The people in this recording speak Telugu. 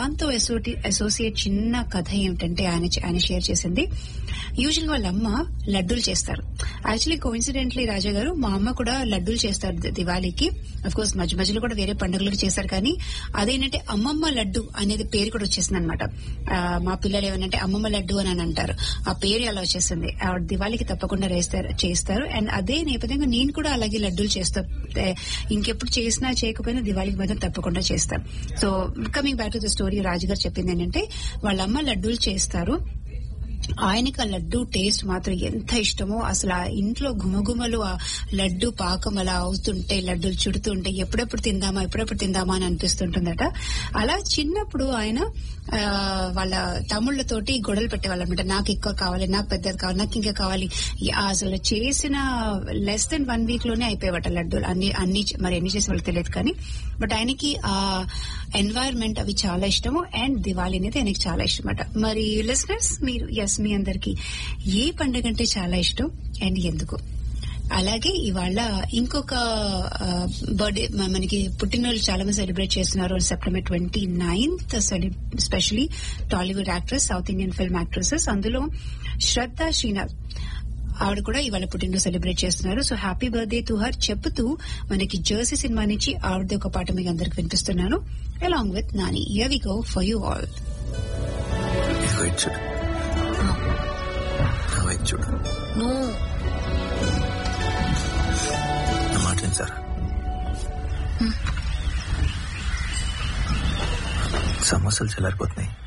దాంతో అసోసియేట్ చిన్న కథ ఏమిటంటే ఆయన ఆయన షేర్ చేసింది యూజువల్ వాళ్ళ అమ్మ లడ్డూలు చేస్తారు యాక్చువల్లీ కోఇన్సిడెంట్లీ రాజా గారు మా అమ్మ కూడా లడ్డూలు చేస్తారు ది- దివాళీకి అఫ్ కోర్స్ మధ్య మధ్యలో కూడా వేరే పండుగలకు చేశారు కానీ అదేంటంటే అమ్మమ్మ లడ్డు అనేది పేరు కూడా వచ్చేసింది అనమాట మా పిల్లలు ఏమనంటే అమ్మమ్మ లడ్డు అని అని అంటారు ఆ పేరు అలా వచ్చేసింది ఆవిడ దివాళీకి తప్పకుండా వేస్తారు చేస్తారు అండ్ అదే నేపథ్యంగా నేను కూడా అలాగే లడ్డూలు చేస్తా ఏ, ఇంకెప్పుడు చేసినా చేయకపోయినా దివాళీకి మాత్రం తప్పకుండా చేస్తాను so coming back to the story రాజుగారు చెప్పింది ఏంటంటే వాళ్ళ అమ్మ లడ్డూలు చేస్తారు ఆయనకి ఆ లడ్డు టేస్ట్ మాత్రం ఎంత ఇష్టమో అసలు ఆ ఇంట్లో గుమగుమలు ఆ లడ్డు పాకం అలా అవుతుంటే లడ్డూలు చుడుతుంటే ఎప్పుడెప్పుడు తిందామా ఎప్పుడెప్పుడు తిందామా అని అనిపిస్తుంటుందట అలా చిన్నప్పుడు ఆయన ఆ, వాళ్ళ తమ్ముళ్ళతోటి గొడవలు పెట్టేవాళ్ళు అనమాట నాకు ఎక్కువ కావాలి నాకు పెద్దది కావాలి నాకు ఇంకా కావాలి ఈ అసలు చేసిన లెస్ దెన్ వన్ వీక్ లోనే అయిపోయేవట లడ్డూలు అన్ని అన్ని మరి ఎన్ని చేసే వాళ్ళకి తెలియదు కానీ బట్ ఆయనకి ఆ ఎన్వైరన్మెంట్ అవి చాలా ఇష్టము అండ్ దివాళీ అనేది ఆయనకి చాలా ఇష్టం అట మరి లిసనర్స్ మీరు ఎస్ మీ అందరికి ఏ పండుగ అంటే చాలా ఇష్టం అండ్ ఎందుకు అలాగే ఇవాళ ఇంకొక బర్త్డే మనకి పుట్టినరోజు చాలా మంది సెలబ్రేట్ చేస్తున్నారు September twenty ninth specially Tollywood actress south Indian film actresses అందులో శ్రద్ధ శ్రీనాథ్ ఆవిడ కూడా ఇవాళ పుట్టినరోజు సెలబ్రేట్ చేస్తున్నారు so happy birthday to her చెప్తూ మనకి జర్సీ సినిమా నుంచి ఆవిడది ఒక పాట మీకు అందరికి వినిపిస్తున్నాను along with Nani here we go for you all ఇదిగో ఇది చూడు నా వైపు చూడు నువ్వు నా మాట విను సార్ సమోసాలు చల్లారిపోతున్నాయి